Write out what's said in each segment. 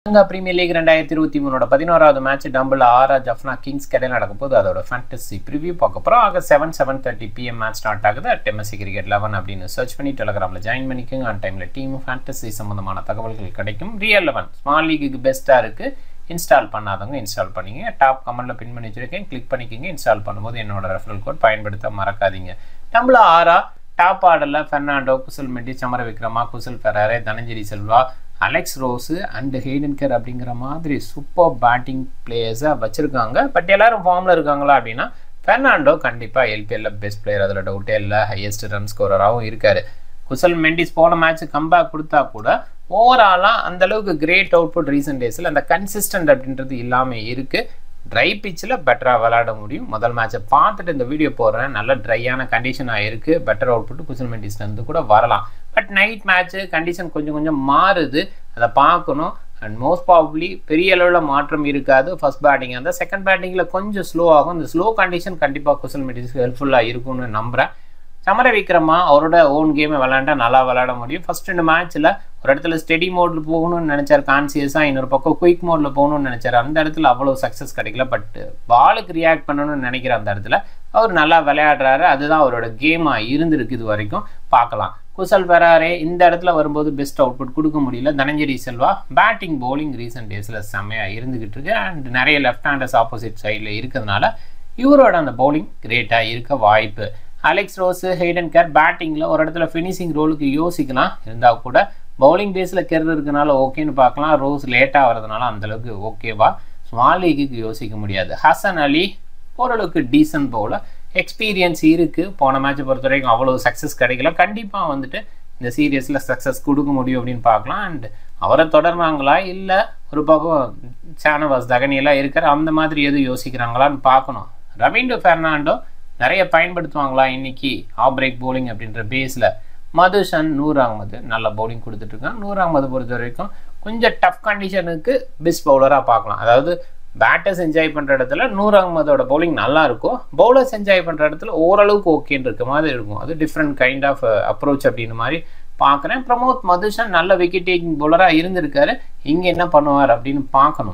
Sri Lanka premier league ரெண்டாயிரத்தி இருபத்தி மூணோட பதினோராவது மேட்ச் டம்பிள் ஆரா ஜஃப்னா கிங்ஸ் கடையில் நடக்கும் போது அதோட ஃபேண்டசி ப்ரிவியூ பார்க்க போகிறோம் ஆக seven seven thirty PM match start ஆகுது அட் எம்எஸ்சி கிரிக்கெட் லெவன் அப்படின்னு சர்ச் பண்ணி டெலகிராமில் ஜாயின் பண்ணிக்கோங்க ஆன் டைமில் டீம் ஃபேண்டசி சம்மந்தமான தகவல்கள் கிடைக்கும் ரியல் லெவன் ஸ்மால் லீக்குக்கு பெஸ்ட்டாக இருக்குது இன்ஸ்டால் பண்ணாதவங்க இன்ஸ்டால் பண்ணிங்க டாப் கமெண்ட்டில் பின் பண்ணி வச்சிருக்கேன் கிளிக் பண்ணிக்கோங்க இன்ஸ்டால் பண்ணும்போது என்னோட ரெஃபரல் கோட் பயன்படுத்த மறக்காதீங்க டம்பிள் ஆரா டாப் ஆர்டரில் ஃபெர்னாண்டோ குசல் மெட்டி சமர விக்ரமா குசல் ஃபெராரே தனஞ்சரி செல்வா அலெக்ஸ் ரோஸு அண்டு ஹெய்டன்கர் அப்படிங்கிற மாதிரி சூப்பர் பேட்டிங் பிளேயர்ஸை வச்சுருக்காங்க பட் எல்லாரும் ஃபார்மில் இருக்காங்களா அப்படின்னா ஃபெர்னாண்டோ கண்டிப்பாக எல்பிஎல்ல பெஸ்ட் பிளேயர் அதில் டவுட்டே இல்லை ஹையஸ்ட் ரன் ஸ்கோரராகவும் இருக்கார் குசல் மெண்டிஸ் போன மேட்ச் கம்பேக் கொடுத்தா கூட ஓவராலாக அந்தளவுக்கு கிரேட் அவுட்புட் ரீசெண்ட் டேஸில் அந்த கன்சிஸ்டன்ட் அப்படின்றது இல்லாமல் இருக்குது ட்ரை பிச்சில் பெட்டராக விளையாட முடியும் முதல் மேட்சை பார்த்துட்டு இந்த வீடியோ போடுறேன் நல்ல ட்ரையான கண்டிஷனாக இருக்குது பெட்டர் அவுட்புட் குசல் மெண்டிஸ்லேருந்து கூட வரலாம் பட் நைட் மேட்ச்சு கண்டிஷன் கொஞ்சம் கொஞ்சம் மாறுது அதை பார்க்கணும் அண்ட் மோஸ்ட் ப்ராபப்ளி பெரிய அளவில் மாற்றம் இருக்காது ஃபர்ஸ்ட் பேட்டிங் அந்த செகண்ட் பேட்டிங்கில் கொஞ்சம் ஸ்லோ ஆகும் இந்த ஸ்லோ கண்டிஷன் கண்டிப்பாக குசல் மெண்டிஸ்க்கு ஹெல்ப்ஃபுல்லாக இருக்கும்னு நம்புகிறேன் சமர விக்ரமா அவரோட ஓன் கேமை விளாண்டா நல்லா விளாட முடியும் ஃபர்ஸ்ட் ரெண்டு மேட்ச்சில் ஒரு இடத்துல ஸ்டெடி மோடில் போகணும்னு நினச்சார் கான்சியஸாக இன்னொரு பக்கம் குயிக் மோடில் போகணும்னு நினச்சார் அந்த இடத்துல அவ்வளோ சக்ஸஸ் கிடைக்கல பட் பாலுக்கு ரியாக்ட் பண்ணணும்னு நினைக்கிற அந்த இடத்துல அவர் நல்லா விளையாடுறாரு அதுதான் அவரோட கேமாக இருந்திருக்கு இது வரைக்கும் பார்க்கலாம் குசல் பெராரே இந்த இடத்துல வரும்போது பெஸ்ட் அவுட்புட் கொடுக்க முடியல Dhananjaya Silva batting bowling recent டேஸில் செம்மையாக இருந்துகிட்டு இருக்கு அண்ட் நிறைய லெஃப்ட் ஹேண்டர்ஸ் ஆப்போசிட் சைடில் இருக்கிறதுனால இவரோட அந்த பவுலிங் கிரேட்டாக இருக்க வாய்ப்பு அலெக்ஸ் ரோஸு ஹெய்டன் கேர் பேட்டிங்கில் ஒரு இடத்துல ஃபினிஷிங் ரோலுக்கு யோசிக்கலாம் இருந்தால் கூட பவுலிங் பேஸில் கெர் இருக்கனால ஓகேன்னு பார்க்கலாம் ரோஸ் லேட்டாக வரதுனால அந்தளவுக்கு ஓகேவா ஸ்மால் லீக்குக்கு யோசிக்க முடியாது ஹசன் அலி ஓரளவுக்கு டீசன்ட் பவுலர் எக்ஸ்பீரியன்ஸ் இருக்குது போன மேட்சை பொறுத்த வரைக்கும் அவ்வளோ சக்ஸஸ் கிடைக்கல கண்டிப்பாக வந்துட்டு இந்த சீரியஸில் சக்ஸஸ் கொடுக்க முடியும் அப்படின்னு பார்க்கலாம் அண்ட் அவரை தொடர்றாங்களா இல்லை ஒரு பக்கம் சானவாஸ் தகனியெல்லாம் இருக்கிற அந்த மாதிரி எதுவும் யோசிக்கிறாங்களான்னு பார்க்கணும் ரவீண்டோ ஃபெர்னாண்டோ நிறைய பயன்படுத்துவாங்களா இன்னைக்கு ஆஃப் பிரேக் போலிங் அப்படின்ற பேஸில் மதுஷன் நூர் அகமது நல்ல பவுலிங் கொடுத்துட்ருக்கான் நூர் அகமது பொறுத்த வரைக்கும் கொஞ்சம் டஃப் கண்டிஷனுக்கு பெஸ்ட் பவுலராக பார்க்கலாம் அதாவது பேட்டர்ஸ் என்ஜாய் பண்ணுற இடத்துல நூர் அகமதோட பவுலிங் நல்லா இருக்கும் பவுலர்ஸ் என்ஜாய் பண்ணுற இடத்துல ஓரளவுக்கு ஓகேன்னு இருக்க மாதிரி இருக்கும் அது டிஃப்ரெண்ட் கைண்ட் ஆஃப் அப்ரோச் அப்படின்னு மாதிரி பார்க்குறேன் பிரமோத் மதுஷன் நல்ல விக்கெட் டேக்கிங் பவுலராக இருந்திருக்காரு இங்கே என்ன பண்ணுவார் அப்படின்னு பார்க்கணும்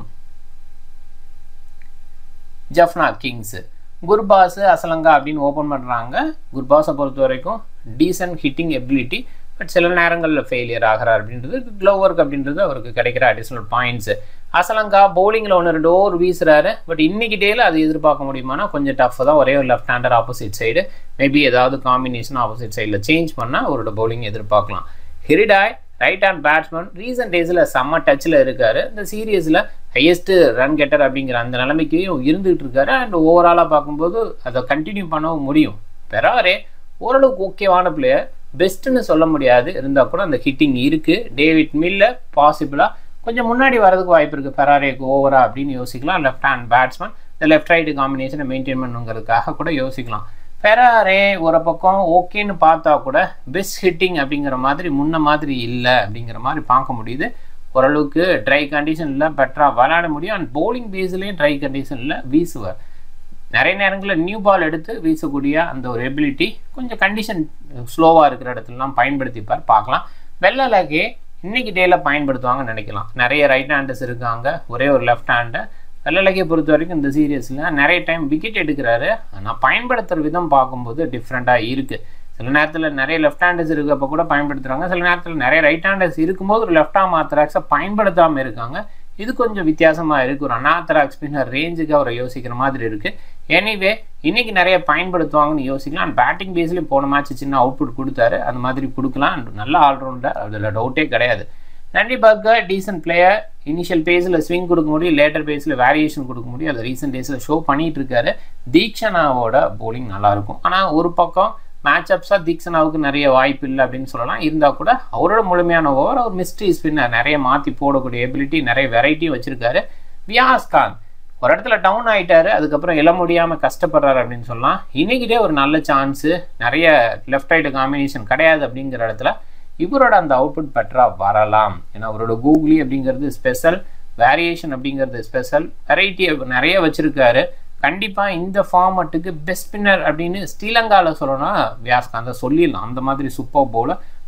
ஜஃப்னா கிங்ஸு குர்பாஸ் அசலங்கா அப்படின்னு ஓப்பன் பண்ணுறாங்க குர்பாஸை பொறுத்த வரைக்கும் டீசன்ட் ஹிட்டிங் எபிலிட்டி பட் சில நேரங்களில் ஃபெயிலியர் ஆகிறார் அப்படின்றது க்ளவ் ஒர்க் அப்படின்றது அவருக்கு கிடைக்கிற அடிஷ்னல் பாயிண்ட்ஸு அசலங்கா பவுலிங்கில் ஒன்று ரெண்டு ஓவர் வீசுறாரு பட் இன்னைக்கு டேல அது எதிர்பார்க்க முடியுமானா கொஞ்சம் டஃப் தான் ஒரே ஒரு left hander opposite side maybe ஏதாவது காம்பினேஷன் ஆப்போசிட் சைடில் சேஞ்ச் பண்ணால் அவரோட பவுலிங் எதிர்பார்க்கலாம் Hridoy right hand batsman recent டேஸில் செம்ம டச்சில் இருக்கார் இந்த சீரியஸில் ஹையஸ்ட் ரன் கெட்டர் அப்படிங்கிற அந்த நிலைமைக்கு இருந்துகிட்டு இருக்காரு அண்ட் ஓவராலாக பார்க்கும்போது அதை கண்டினியூ பண்ணவும் முடியும் பெறாரே ஓரளவுக்கு ஓகேவான பிளேயர் பெஸ்ட்டுன்னு சொல்ல முடியாது இருந்தால் கூட அந்த ஹிட்டிங் இருக்குது டேவிட் மில்ல பாசிபிளாக கொஞ்சம் முன்னாடி வரதுக்கு வாய்ப்பு இருக்குது ஃபெராரேக்கு ஓவரா அப்படின்னு யோசிக்கலாம் லெஃப்ட் ஹேண்ட் பேட்ஸ்மேன் இந்த லெஃப்ட் ரைட்டு காம்பினேஷனை மெயின்டைன் பண்ணுங்கிறதுக்காக கூட யோசிக்கலாம் ஃபெராரே ஒரு பக்கம் ஓகேன்னு பார்த்தா கூட பெஸ்ட் ஹிட்டிங் அப்படிங்கிற மாதிரி முன்ன மாதிரி இல்லை அப்படிங்கிற மாதிரி பார்க்க முடியுது ஓரளவுக்கு ட்ரை கண்டிஷனில் பெட்டராக விளையாட முடியும் அண்ட் பவுலிங் பேஸ்லேயும் ட்ரை கண்டிஷனில் வீசுவார் நிறைய நேரங்களில் நியூ பால் எடுத்து வீசக்கூடிய அந்த ஒரு எபிலிட்டி கொஞ்சம் கண்டிஷன் ஸ்லோவாக இருக்கிற இடத்துலலாம் பயன்படுத்திப்பார் பார்க்கலாம் வெள்ளலகே இன்னைக்கு டேயில் பயன்படுத்துவாங்கன்னு நினைக்கலாம் நிறைய ரைட் ஹேண்டர்ஸ் இருக்காங்க ஒரே ஒரு லெஃப்ட் ஹேண்டை வெள்ளலகையை பொறுத்த வரைக்கும் இந்த சீரியஸில் நிறைய டைம் விக்கெட் எடுக்கிறாரு ஆனால் பயன்படுத்துகிற விதம் பார்க்கும்போது டிஃப்ரெண்ட்டாக இருக்குது சில நேரத்தில் நிறைய லெஃப்ட் ஹேண்டர்ஸ் இருக்கப்போ கூட பயன்படுத்துகிறாங்க சில நேரத்தில் நிறைய ரைட் ஹேண்டர்ஸ் இருக்கும்போது ஒரு லெஃப்ட் ஆம் ஆர்த்தராக்ஸை பயன்படுத்தாமல் இருக்காங்க இது கொஞ்சம் வித்தியாசமாக இருக்குது ஒரு அனாத்தராக் ஸ்பின்னர் ரேஞ்சுக்கு அவரை யோசிக்கிற மாதிரி இருக்குது எனிவே இன்னைக்கு நிறைய பயன்படுத்துவாங்கன்னு யோசிக்கலாம் அண்ட் பேட்டிங் பேஸ்லேயும் போன மேட்ச் சின்ன அவுட்புட் கொடுத்தாரு அந்த மாதிரி கொடுக்கலாம் நல்ல ஆல்ரவுண்டர் அதில் டவுட்டே கிடையாது Nandre Burger decent player initial பேஸில் ஸ்விங் கொடுக்க முடியும் லேட்டர் பேஸில் வேரியேஷன் கொடுக்க முடியும் அதை ரீசெண்ட் டேஸில் ஷோ பண்ணிட்டு இருக்காரு தீக்ஷனாவோட போலிங் நல்லாயிருக்கும் ஆனால் ஒரு பக்கம் மேட்ச் அப்ஸாக தீக்ஷனாவுக்கு நிறைய வாய்ப்பு இல்லை அப்படின்னு சொல்லலாம் இருந்தால் கூட அவரோட முழுமையான ஓவர் அவர் மிஸ்ட்ரி ஸ்பின்னர் நிறைய மாற்றி போடக்கூடிய எபிலிட்டி நிறைய வெரைட்டியும் வச்சுருக்காரு வியாஸ் கான் ஒரு இடத்துல டவுன் ஆகிட்டாரு அதுக்கப்புறம் எழ முடியாமல் கஷ்டப்படுறாரு அப்படின்னு சொல்லலாம் இன்னைக்கிட்டே ஒரு நல்ல சான்ஸு நிறைய லெஃப்ட் ரைட்டு காம்பினேஷன் கிடையாது அப்படிங்கிற இடத்துல இவரோட அந்த அவுட்புட் பெட்டராக வரலாம் ஏன்னா அவரோட கூகுளி அப்படிங்கிறது ஸ்பெஷல் வேரியேஷன் அப்படிங்கிறது ஸ்பெஷல் வெரைட்டி நிறைய வச்சுருக்காரு கண்டிப்பாக இந்த ஃபார்மட்டுக்கு பெஸ்ட் ஸ்பின்னர் அப்படின்னு ஸ்ரீலங்காவில் சொல்லணும்னா வியாஸ்காந்த சொல்லிடலாம் அந்த மாதிரி சூப்பர் பவுலர்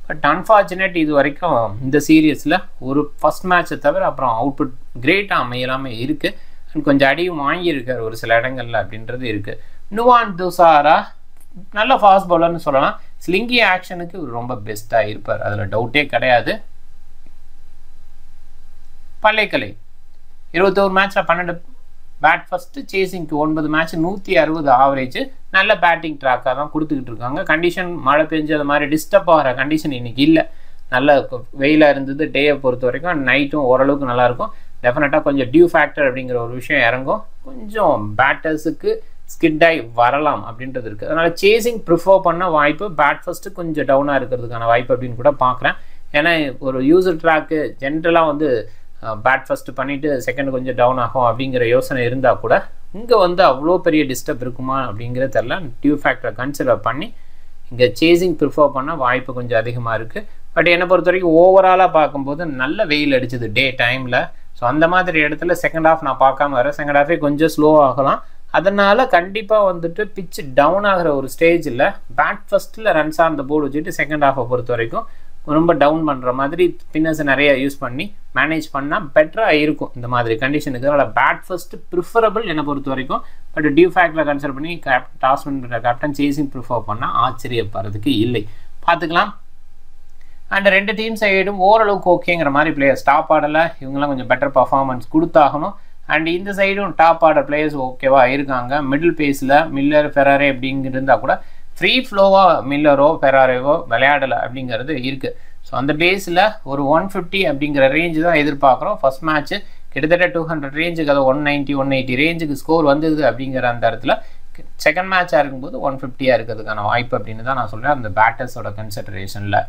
பட் அன்ஃபார்ச்சுனேட் இது வரைக்கும் இந்த சீரியஸில் ஒரு ஃபஸ்ட் மேட்ச்சை தவிர அப்புறம் அவுட்புட் கிரேட்டாக அமையலாமல் இருக்குது அண்ட் கொஞ்சம் அடியும் வாங்கியிருக்கார் ஒரு சில இடங்கள்ல அப்படின்றது இருக்குது நுவான் துசாரா நல்ல ஃபாஸ்ட் பவுலர்னு சொல்லலாம் ஸ்லிங்கி ஆக்ஷனுக்கு இவர் ரொம்ப பெஸ்ட்டாக இருப்பார் அதில் டவுட்டே கிடையாது பள்ளைக்கலை இருபத்தோரு மேட்ச்சில் பன்னெண்டு பேட் ஃபஸ்ட்டு சேசிங்க்கு ஒன்பது மேட்ச் நூற்றி அறுபது ஆவரேஜ் நல்ல பேட்டிங் ட்ராக்காக தான் கொடுத்துக்கிட்டு இருக்காங்க கண்டிஷன் மழை பெஞ்சு அது மாதிரி டிஸ்டர்ப் ஆகிற கண்டிஷன் இன்னைக்கு இல்லை நல்ல வெயிலாக இருந்தது டேயை பொறுத்த வரைக்கும் நைட்டும் ஓரளவுக்கு நல்லாயிருக்கும் டெஃபினட்டாக கொஞ்சம் டியூ ஃபேக்டர் அப்படிங்கிற ஒரு விஷயம் இறங்கும் கொஞ்சம் பேட்டர்ஸுக்கு ஸ்கிட்டாய் வரலாம் அப்படின்றது இருக்குது அதனால் சேசிங் ப்ரிஃபர் பண்ண வாய்ப்பு பேட் ஃபஸ்ட்டு கொஞ்சம் டவுனாக இருக்கிறதுக்கான வாய்ப்பு அப்படின்னு கூட பார்க்குறேன் ஏன்னா ஒரு யூசர் ட்ராக்கு ஜென்ரலாக வந்து பேட் ஃபஸ்ட்டு பண்ணிவிட்டு செகண்ட் கொஞ்சம் டவுன் ஆகும் அப்படிங்கிற யோசனை இருந்தால் கூட இங்கே வந்து அவ்வளோ பெரிய டிஸ்டர்ப் இருக்குமா அப்படிங்கிறது தெரில டியூ ஃபேக்டரை கன்சிடர் பண்ணி இங்கே சேசிங் ப்ரிஃபர் பண்ண வாய்ப்பு கொஞ்சம் அதிகமாக இருக்குது பட் என்னை பொறுத்த வரைக்கும் ஓவராலாக பார்க்கும்போது நல்ல வெயில் அடிச்சது டே டைமில் ஸோ அந்த மாதிரி இடத்துல செகண்ட் ஹாஃப் நான் பார்க்காம வரேன் செகண்ட் ஹாஃபே கொஞ்சம் ஸ்லோ ஆகலாம் அதனால் கண்டிப்பாக வந்துட்டு பிச்சு டவுன் ஆகிற ஒரு ஸ்டேஜில் பேட் ஃபஸ்ட்டில் ரன்ஸாக அந்த போர்டு வச்சுட்டு செகண்ட் ஹாஃபை பொறுத்த வரைக்கும் ரொம்ப டவுன் பண்ணுற மாதிரி ஸ்பின்னர்ஸை நிறைய யூஸ் பண்ணி மேனேஜ் பண்ணால் பெட்டராக இருக்கும் இந்த மாதிரி கண்டிஷனுக்கு அதனால் பேட் ஃபஸ்ட்டு ப்ரிஃபரபிள் என்னை பொறுத்த வரைக்கும் பட் டியூ ஃபேக்டில் கன்சிடர் பண்ணி கேப் டாஸ் பண்ணுற கேப்டன் சேசிங் ப்ரிஃபர் பண்ணால் ஆச்சரியப்படுறதுக்கு இல்லை பார்த்துக்கலாம் அண்ட் ரெண்டு டீம் சைடும் ஓரளவுக்கு ஓகேங்கிற மாதிரி பிளேயர்ஸ் டாப் ஆடலை இவங்கெல்லாம் கொஞ்சம் பெட்டர் பர்ஃபார்மன்ஸ் கொடுத்தாகணும் அண்ட் இந்த சைடும் டாப் ஆர்டர் பிளேயர்ஸ் ஓகேவா இருக்காங்க மிடில் பேஸில் மில்லர் ஃபெராரே அப்படிங்கிருந்தா கூட ஃப்ரீ ஃப்ளோவாக மில்லரோ ஃபெராரேவோ விளையாடலை அப்படிங்கிறது இருக்குது ஸோ அந்த பேஸில் ஒரு ஒன் ஃபிஃப்டி அப்படிங்கிற ரேஞ்சு தான் எதிர்பார்க்குறோம் ஃபஸ்ட் மேட்ச்சு கிட்டத்தட்ட டூ ஹண்ட்ரட் ரேஞ்சுக்கு அதை ஒன் நைன்ட்டி ஒன் எயிட்டி ரேஞ்சுக்கு ஸ்கோர் வந்தது அப்படிங்கிற அந்த இடத்துல செகண்ட் மேட்சாக இருக்கும்போது ஒன் ஃபிஃப்டியாக இருக்கிறதுக்கான வாய்ப்பு அப்படின்னு தான் நான் சொல்கிறேன் அந்த பேட்டர்ஸோட கன்சிடரேஷனில்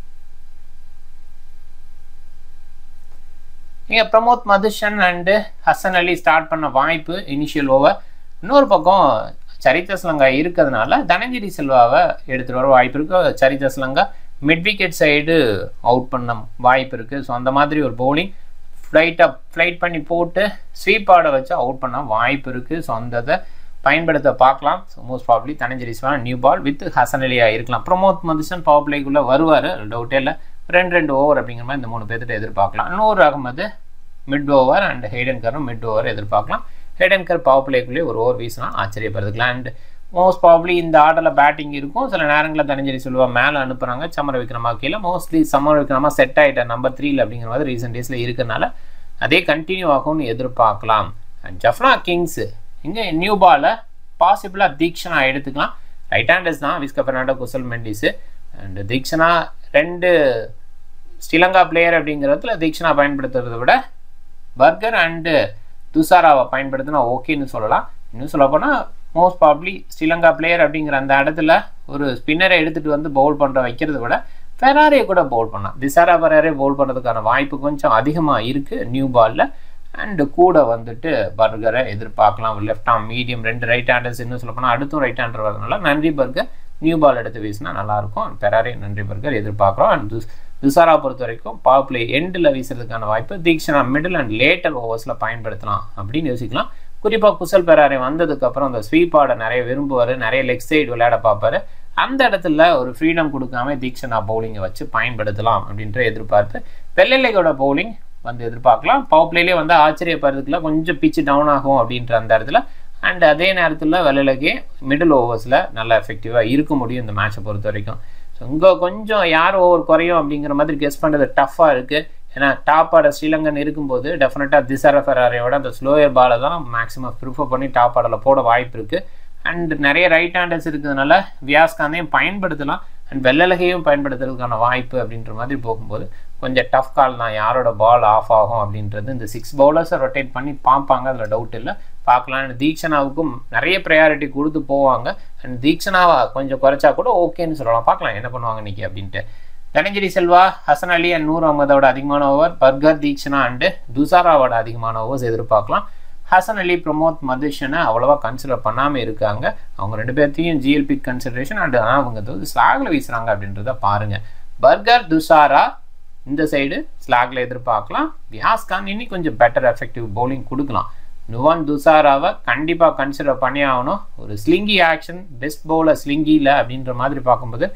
இங்கே பிரமோத் மதுஷன் அண்டு ஹசன் அலி ஸ்டார்ட் பண்ண வாய்ப்பு இனிஷியல் ஓவர் இன்னொரு பக்கம் சரித்த ஸ்லங்கா இருக்கிறதுனால தனஞ்சரி செல்வாவை எடுத்துகிட்டு வர வாய்ப்பு இருக்குது Charith Asalanka mid wicket side out பண்ண வாய்ப்பு இருக்குது ஸோ அந்த மாதிரி ஒரு பவுலிங் ஃப்ளைட்டாக ஃப்ளைட் பண்ணி போட்டு ஸ்வீப் ஆட வச்சு அவுட் பண்ண வாய்ப்பு இருக்குது ஸோ அந்த இதை பயன்படுத்த பார்க்கலாம் so most probably Dhananjaya Silva new ball with Hasan அலியாக இருக்கலாம் பிரமோத் மதுஷன் பவர் பிளேக்குள்ளே வருவார் டவுட்டே இல்லை ரெண்டு ரெண்டு ஓவர் அப்படிங்கிற மாதிரி இந்த மூணு பேர்த்திட்ட எதிர்பார்க்கலாம் இன்னொரு அகமது மிட் ஓவர் அண்ட் ஹெய்டன்கரும் மிட் ஓவர் எதிர்பார்க்கலாம் ஹெய்டன்கர் பவர் பிளேக்குள்ளேயே ஒரு ஓவர் வீசினா ஆச்சரியப்படுறதுக்கலாம் அண்ட் மோஸ்ட் ப்ராப்ளி இந்த ஆர்டரில் பேட்டிங் இருக்கும் சில நேரங்களில் தனஞ்சரி சொல்லுவா மேலே அனுப்புகிறாங்க சமர விக்ரமா கீழே மோஸ்ட்லி சமர விக்ரமா செட் ஆகிட்ட நம்பர் த்ரீல அப்படிங்கிற மாதிரி ரீசெண்ட் டேஸில் இருக்கிறனால அதே கண்டினியூ ஆகும்னு எதிர்பார்க்கலாம் அண்ட் ஜஃப்னா கிங்ஸு இங்கே நியூ பாலை பாசிபிளாக தீக்ஷனா எடுத்துக்கலாம் ரைட் ஹேண்டர்ஸ் தான் விஸ்க பெர்னாண்டோ குசல் மெண்டிஸு அண்ட் தீக்ஷனா ரெண்டு ஸ்ரீலங்கா பிளேயர் அப்படிங்கிறதுல தீக்ஷனா பயன்படுத்துறதை விட பர்கர் அண்டு துசாராவை பயன்படுத்தினா ஓகேன்னு சொல்லலாம் இன்னும் சொல்லப்போனால் மோஸ்ட் ப்ராப்ளி ஸ்ரீலங்கா பிளேயர் அப்படிங்கிற அந்த இடத்துல ஒரு ஸ்பின்னரை எடுத்துகிட்டு வந்து பவுல் பண்ணுற வைக்கிறத விட ஃபெராரியை கூட பவுல் பண்ணலாம் திசாரா ஃபெராரே பவுல் பண்ணுறதுக்கான வாய்ப்பு கொஞ்சம் அதிகமாக இருக்குது நியூ பாலில் அண்டு கூட வந்துட்டு பர்கரை எதிர்பார்க்கலாம் லெஃப்ட் ஆம் மீடியம் ரெண்டு ரைட் ஹேண்டர்ஸ் இன்னும் சொல்ல போனால் அடுத்தும் ரைட் ஹேண்டர் வரதுனால நன்றி பர்கர் நியூ பால் எடுத்து வீசினா நல்லாயிருக்கும் பெராரே நன்றி பர்கர் எதிர்பார்க்குறோம் அண்ட் துசாரா பொறுத்த வரைக்கும் பவர் பிளே எண்டில் வீசுறதுக்கான வாய்ப்பு தீக்ஷனா மிடில் அண்ட் லேட்டர் ஓவர்ஸில் பயன்படுத்தலாம் அப்படின்னு யோசிக்கலாம் குறிப்பாக குசல் பெராரே வந்ததுக்கப்புறம் அந்த ஸ்வீப் ஆட நிறைய விரும்புவார் நிறைய லெக் சைடு விளையாட பார்ப்பாரு அந்த இடத்துல ஒரு ஃப்ரீடம் கொடுக்காம தீக்ஷனா பவுலிங்கை வச்சு பயன்படுத்தலாம் அப்படின்ற எதிர்பார்ப்பு வெள்ளையோட பவுலிங் வந்து எதிர்பார்க்கலாம் பவர் பிளேலேயே வந்து ஆச்சரியப்படுறதுக்குள்ள கொஞ்சம் பிச்சு டவுன் ஆகும் அப்படின்ற அந்த இடத்துல அண்ட் அதே நேரத்தில் வெள்ளைலகே மிடில் ஓவர்ஸில் நல்லா எஃபெக்டிவாக இருக்க முடியும் இந்த மேட்சை பொறுத்த வரைக்கும் ஸோ இங்கே கொஞ்சம் யார் ஓவர் குறையும் அப்படிங்கிற மாதிரி கெஸ் பண்ணுறது டஃப்பாக இருக்குது ஏன்னா டாப் ஆர்டர் ஸ்ரீலங்கன் இருக்கும்போது டெஃபினட்டாக திசார ஃபெராரியோட அந்த ஸ்லோயர் பாலை தான் மேக்ஸிமம் ப்ரிஃபர் பண்ணி டாப் ஆர்டரில் போட வாய்ப்பு இருக்குது அண்ட் நிறைய ரைட் ஹேண்டர்ஸ் இருக்கிறதுனால வியாஸ்காந்தையும் பயன்படுத்தலாம் அண்ட் வெள்ளலகையும் பயன்படுத்துறதுக்கான வாய்ப்பு அப்படின்ற மாதிரி போகும்போது கொஞ்சம் டஃப் கால் தான் யாரோட பால் ஆஃப் ஆகும் அப்படின்றது இந்த சிக்ஸ் பவுலர்ஸை ரொட்டேட் பண்ணி பார்ப்பாங்க அதில் டவுட் இல்லை பார்க்கலாம் தீக்ஷனாவுக்கும் நிறைய ப்ரையாரிட்டி கொடுத்து போவாங்க அண்ட் தீக்ஷனாவை கொஞ்சம் குறைச்சா கூட ஓகேன்னு சொல்லலாம் பார்க்கலாம் என்ன பண்ணுவாங்க இன்னைக்கு அப்படின்ட்டு தனஞ்சரி செல்வா ஹசன் அலி அண்ட் நூர் அகமதோட அதிகமான ஓவர் பர்கர் தீக்ஷனா அண்டு துசாராவோட அதிகமான ஓவர்ஸ் எதிர்பார்க்கலாம் ஹசன் அலி பிரமோத் மதுஷனை அவ்வளோவா கன்சிடர் பண்ணாமல் இருக்காங்க அவங்க ரெண்டு பேர்த்தையும் ஜிஎல்பி கன்சிடரேஷன் அண்ட் ஆனால் அவங்க வந்து ஸ்லாகில் வீசுகிறாங்க அப்படின்றத பாருங்கள் பர்கர் துசாரா இந்த சைடு ஸ்லாகில் எதிர்பார்க்கலாம் வியாஸ்கான் இன்னும் கொஞ்சம் பெட்டர் எஃபெக்டிவ் பவுலிங் கொடுக்கலாம் நுவான் துசாராவை கண்டிப்பாக கன்சிடர் பண்ணி ஆகணும் ஒரு ஸ்லிங்கி ஆக்ஷன் பெஸ்ட் பவுலர் ஸ்லிங்கியில் அப்படின்ற மாதிரி பார்க்கும்போது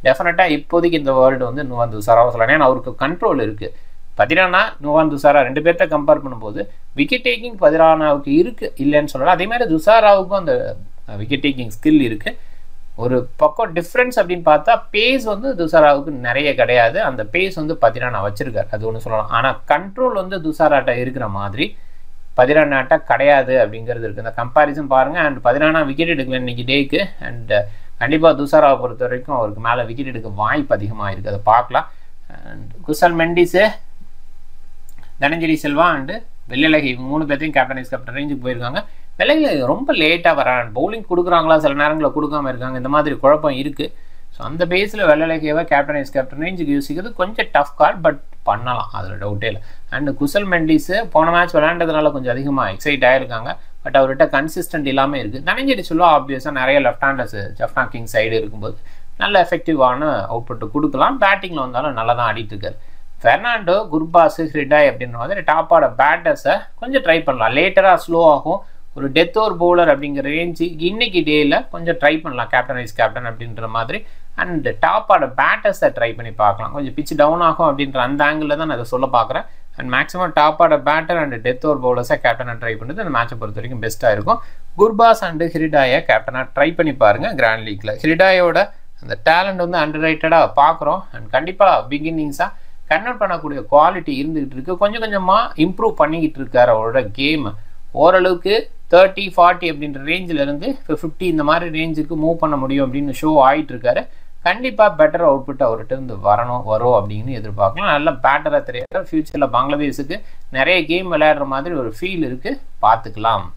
டெஃபினட்டாக இப்போதைக்கு இந்த வேர்ல்டு வந்து நுவான் துசாராவை சொல்லலாம் ஏன்னா அவருக்கு கண்ட்ரோல் இருக்குது பதிரானா நுவான் துசாரா ரெண்டு பேர்த்த கம்பேர் பண்ணும்போது விக்கெட் டேக்கிங் பதிரானாவுக்கு இருக்குது இல்லைன்னு சொல்லலாம் அதே மாதிரி துசாராவுக்கும் அந்த விக்கெட் டேக்கிங் ஸ்கில் இருக்குது ஒரு பக்கம் டிஃப்ரென்ஸ் அப்படின்னு பார்த்தா பேஸ் வந்து துசாராவுக்கு நிறைய கிடையாது அந்த பேஸ் வந்து பதிரானா வச்சிருக்காரு அது ஒன்று சொல்லலாம் ஆனால் கண்ட்ரோல் வந்து துசாராட்ட இருக்கிற மாதிரி பதிரானாட்டா கிடையாது அப்படிங்கிறது இருக்குது இந்த கம்பாரிசன் பாருங்கள் அண்ட் பதிரானா விக்கெட் எடுக்கல இன்னைக்கு டேக்கு அண்ட் கண்டிப்பாக துசாராவை பொறுத்த வரைக்கும் அவருக்கு மேலே விக்கெட் எடுக்க வாய்ப்பு அதிகமாக இருக்குது அதை பார்க்கலாம் அண்ட் குசல் மெண்டிஸு தனஞ்சலி செல்வா அண்டு வெள்ளலகி இவங்க மூணு பேர்த்தையும் கேப்டன் வைஸ் கேப்டன் ரேஞ்சுக்கு போயிருக்காங்க வெள்ளையில் ரொம்ப லேட்டாக வரான் பவுலிங் கொடுக்குறாங்களா சில நேரங்களில் கொடுக்காம இருக்காங்க இந்த மாதிரி குழப்பம் இருக்குது ஸோ அந்த பேஸில் வெள்ளலகியவை கேப்டன் வைஸ் கேப்டன் ரேஞ்சுக்கு யோசிக்கிறது கொஞ்சம் டஃப் கால் பட் பண்ணலாம் அதில் டவுட்டே இல்லை அண்ட் குசல் மெண்டிஸு போன மேட்ச் விளையாண்டதுனால கொஞ்சம் அதிகமாக எக்ஸைட் ஆகிருக்காங்க பட் அவர்கிட்ட கன்சிஸ்டன்ட் இல்லாமல் இருக்குது தனஞ்சலி சொல்லுவா ஆப்வியஸாக நிறைய left handers Jaffna King side இருக்கும்போது நல்ல எஃபெக்டிவான அவுட்புட் கொடுக்கலாம் பேட்டிங்கில் வந்தாலும் நல்லா தான் ஆடிட்டு இருக்காரு ஃபெர்னாண்டோ குர்பாஸு ஹிரிடாய் அப்படின்ற மாதிரி டாப்போட பேட்டர்ஸை கொஞ்சம் ட்ரை பண்ணலாம் லேட்டராக ஸ்லோ ஆகும் ஒரு டெத் ஓவர் பவுலர் அப்படிங்கிற ரேஞ்சு இன்னைக்கு டேயில் கொஞ்சம் ட்ரை பண்ணலாம் கேப்டன் வைஸ் கேப்டன் அப்படின்ற மாதிரி அண்ட் டாப்போட பேட்டர்ஸை ட்ரை பண்ணி பார்க்கலாம் கொஞ்சம் பிச் டவுன் ஆகும் அப்படின்ற அந்த ஆங்கிளில் தான் நான் அதை சொல்ல பார்க்குறேன் அண்ட் மேக்ஸிமம் டாப்போட பேட்டர் அண்ட் டெத் ஓவர் பவுலர்ஸை கேப்டனாக ட்ரை பண்ணுறது அந்த மேட்சை பொறுத்த வரைக்கும் பெஸ்ட்டாக இருக்கும் குர்பாஸ் அண்டு ஹிரிடாயை கேப்டனாக ட்ரை பண்ணி பாருங்கள் கிராண்ட் லீக்கில் ஹிரிடாயோட அந்த டேலண்ட் வந்து அண்டர் ரைட்டடாக பார்க்குறோம் அண்ட் கண்டிப்பாக பிகினிங்ஸாக கன்வெர்ட் பண்ணக்கூடிய குவாலிட்டி இருந்துகிட்டு இருக்கு கொஞ்சம் கொஞ்சமாக இம்ப்ரூவ் பண்ணிக்கிட்டு இருக்காரு அவரோட கேம் ஓரளவுக்கு தேர்ட்டி ஃபார்ட்டி அப்படின்ற ரேஞ்சில் இருந்து இப்போ ஃபிஃப்டி இந்த மாதிரி ரேஞ்சுக்கு மூவ் பண்ண முடியும் அப்படின்னு ஷோ ஆகிட்டு இருக்காரு கண்டிப்பாக பெட்டர் அவுட்புட் அவர்கிட்ட இருந்து வரணும் வரும் அப்படின்னு எதிர்பார்க்கலாம் நல்ல பேட்டராக தெரியாத ஃபியூச்சரில் பங்களாதேஷுக்கு நிறைய கேம் விளையாடுற மாதிரி ஒரு ஃபீல் இருக்குது பார்த்துக்கலாம்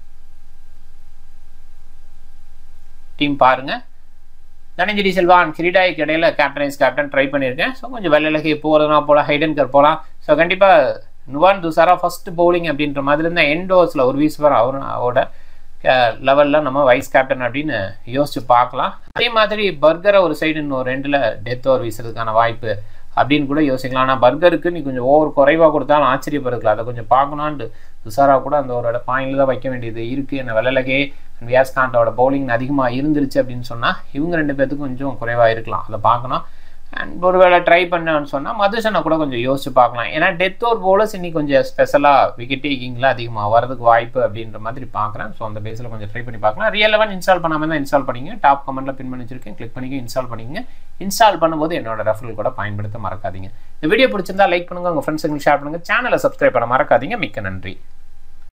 டீம் பாருங்கள் தனஞ்சலி செல்வான் கிரீடாய்க்கு இடையில கேப்டனைஸ் கேப்டன் ட்ரை பண்ணியிருக்கேன் ஸோ கொஞ்சம் வெள்ளலகி போகிறதுனா போகலாம் ஹைடன் கர் போகலாம் ஸோ கண்டிப்பாக நுவான் துசாரா ஃபர்ஸ்ட் பவுலிங் அப்படின்ற மாதிரி இருந்தால் எண்ட் ஓவர்ஸில் ஒரு வீஸ் வர அவர் அவரோட லெவலில் நம்ம வைஸ் கேப்டன் அப்படின்னு யோசிச்சு பார்க்கலாம் அதே மாதிரி பர்கரை ஒரு சைடு இன்னும் ரெண்டில் டெத் ஓவர் வீசுறதுக்கான வாய்ப்பு அப்படின்னு கூட யோசிக்கலாம் ஆனால் பர்கருக்கு நீ கொஞ்சம் ஓவர் குறைவாக கொடுத்தாலும் ஆச்சரியப்படுறதுல அதை கொஞ்சம் பார்க்கணுன்ட்டு துசாரா கூட அந்த ஒரு பாயிண்டில் தான் வைக்க வேண்டியது இருக்குது என்ன வெள்ளலகே அண்ட் வியாஸ்காண்டோட பவுலிங் அதிகமாக இருந்துருச்சு அப்படின்னு சொன்னால் இவங்க ரெண்டு பேர்த்துக்கும் கொஞ்சம் குறைவாக இருக்கலாம் அதை பார்க்கணும் அண்ட் ஒருவேளை ட்ரை பண்ணேன்னு சொன்னால் மதுசனை கூட கொஞ்சம் யோசிச்சு பார்க்கலாம் ஏன்னா டெத் ஓவர் போலர்ஸ் இன்னைக்கு கொஞ்சம் ஸ்பெஷலாக விக்கெட் டேக்கிங்கில் அதிகமாக வரதுக்கு வாய்ப்பு அப்படின்ற மாதிரி பார்க்குறேன் ஸோ அந்த பேஸில் கொஞ்சம் ட்ரை பண்ணி பார்க்கலாம் ரியல் லெவன் இன்ஸ்டால் பண்ணாமல் தான் இன்ஸ்டால் பண்ணிங்க டாப் கமெண்ட்டில் பின் பண்ணி வச்சிருக்கேன் கிளிக் பண்ணிக்க இன்ஸ்டால் பண்ணிங்க இன்ஸ்டால் பண்ணும்போது என்னோட ரெஃபரல் கூட பயன்படுத்த மறக்காதீங்க இந்த வீடியோ பிடிச்சிருந்தா லைக் பண்ணுங்கள் உங்கள் ஃப்ரெண்ட்ஸுங்களுக்கு ஷேர் பண்ணுங்கள் சேனலை சப்ஸ்கிரைப் பண்ண மறக்காதீங்க மிக்க நன்றி